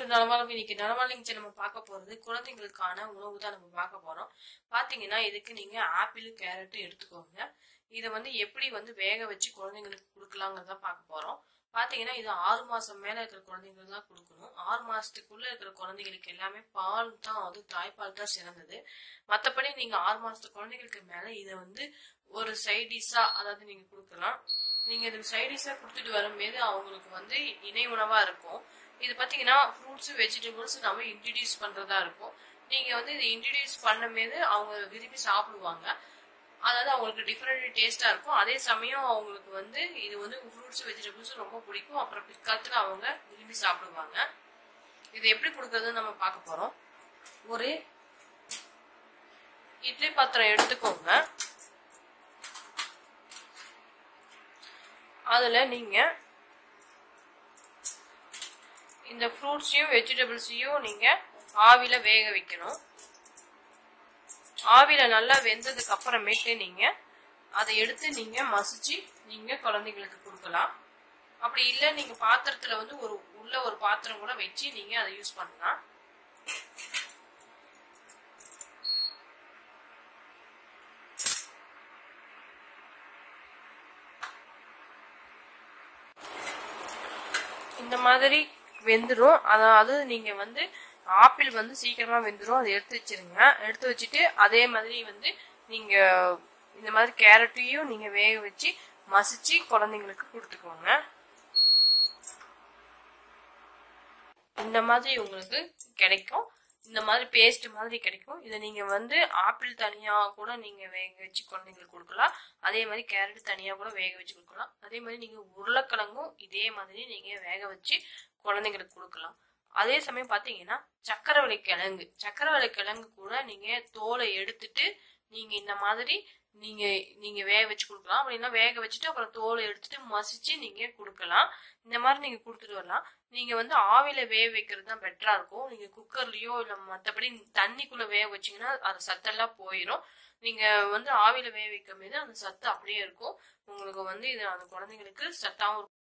நலவாழ்வு இன்னைக்கு நலவாழ்வு நம்ம பார்க்க போறது குழந்தைங்களுக்கான உணவு தான் நம்ம பார்க்க போறோம் பாத்தீங்கன்னா இதுக்கு நீங்க ஆப்பிள் கேரட் எடுத்துக்கோங்க இதை வந்து எப்படி வந்து வேக வச்சு குழந்தைங்களுக்கு கொடுக்கலாங்கிறத பார்க்க போறோம் பாத்தீங்கன்னா இது ஆறு மாசம் மேல இருக்கிற குழந்தைங்களுக்கு தான் கொடுக்கணும் ஆறு மாசத்துக்குள்ள இருக்கிற குழந்தைங்களுக்கு எல்லாமே பால் தான் அது தாய்ப்பால் தான் சிறந்தது மற்றபடி நீங்க ஆறு மாசத்து குழந்தைங்களுக்கு மேல இதை வந்து ஒரு சைடிஷா அதாவது நீங்க கொடுக்கலாம் நீங்க இதுக்கு சைடிஷா கொடுத்துட்டு வரும்போது அவங்களுக்கு வந்து இணை உணவா இருக்கும் இது பாத்தீங்கன்னா ஃப்ரூட்ஸ் வெஜிடபிள்ஸ் நம்ம இன்ட்ரடியூஸ் பண்றதா இருக்கும் நீங்க வந்து இது இன்ட்ரடியூஸ் பண்ணும்போது அவங்க விரும்பி சாப்பிடுவாங்க அதாவது அவங்களுக்கு டிஃப்ரெண்ட் டேஸ்டா இருக்கும் அதே சமயம் அவங்களுக்கு வந்து இது வந்து ஃப்ரூட்ஸ் வெஜிடபிள்ஸ் ரொம்ப பிடிக்கும் அப்புறம் பிற்காலத்துல அவங்க விரும்பி சாப்பிடுவாங்க இது எப்படி கொடுக்கறதுன்னு நம்ம பார்க்க போறோம் ஒரு இட்லி பாத்திரம் எடுத்துக்கோங்க அதுல நீங்க இந்த ஃப்ரூட்ஸையும் வெஜிடபிள்ஸையும் நீங்க ஆவில வேக வைக்கணும் ஆவில நல்லா வெந்ததுக்கு அப்புறமேட்டு நீங்க அதை எடுத்து நீங்க மசிச்சு நீங்க குழந்தைங்களுக்கு கொடுக்கலாம் அப்படி இல்லை நீங்க பாத்திரத்துல வந்து ஒரு உள்ள ஒரு பாத்திரம் கூட வச்சு நீங்க அதை யூஸ் பண்ணலாம் இந்த மாதிரி வெந்துடும் அதாவது நீங்க வந்து ஆப்பிள் வந்து சீக்கிரமா வெந்துடும் அதை எடுத்து வச்சிருங்க எடுத்து வச்சுட்டு அதே மாதிரி வந்து நீங்க இந்த மாதிரி கேரட்டையும் நீங்க வேக வச்சு மசிச்சு குழந்தைங்களுக்கு கொடுத்துக்கோங்க இந்த மாதிரி உங்களுக்கு கிடைக்கும் இந்த மாதிரி பேஸ்ட் மாதிரி கிடைக்கும் இதை நீங்க வந்து ஆப்பிள் தனியா கூட நீங்க வேக வச்சு குழந்தைங்களுக்கு கொடுக்கலாம் அதே மாதிரி கேரட் தனியா கூட வேக வச்சு கொடுக்கலாம் அதே மாதிரி நீங்க உருளைக்கிழங்கும் இதே மாதிரி நீங்க வேக வச்சு குழந்தைங்களுக்கு கொடுக்கலாம் அதே சமயம் பாத்தீங்கன்னா சக்கரவள்ளி கிழங்கு சக்கரவள்ளி கிழங்கு கூட நீங்க தோலை எடுத்துட்டு நீங்க இந்த மாதிரி நீங்க நீங்க வேக வச்சு கொடுக்கலாம் அப்படின்னா வேக வச்சுட்டு அப்புறம் தோலை எடுத்துட்டு மசிச்சு நீங்க கொடுக்கலாம் இந்த மாதிரி நீங்க கொடுத்துட்டு வரலாம் நீங்க வந்து ஆவில வேக வைக்கிறது தான் பெட்டரா இருக்கும் நீங்க குக்கர்லயோ இல்ல மத்தபடி தண்ணிக்குள்ள வேக வச்சீங்கன்னா அது சத்தெல்லாம் போயிடும் நீங்க வந்து ஆவில வேக வைக்கும் போது அந்த சத்து அப்படியே இருக்கும் உங்களுக்கு வந்து இது அந்த குழந்தைங்களுக்கு சத்தாவும்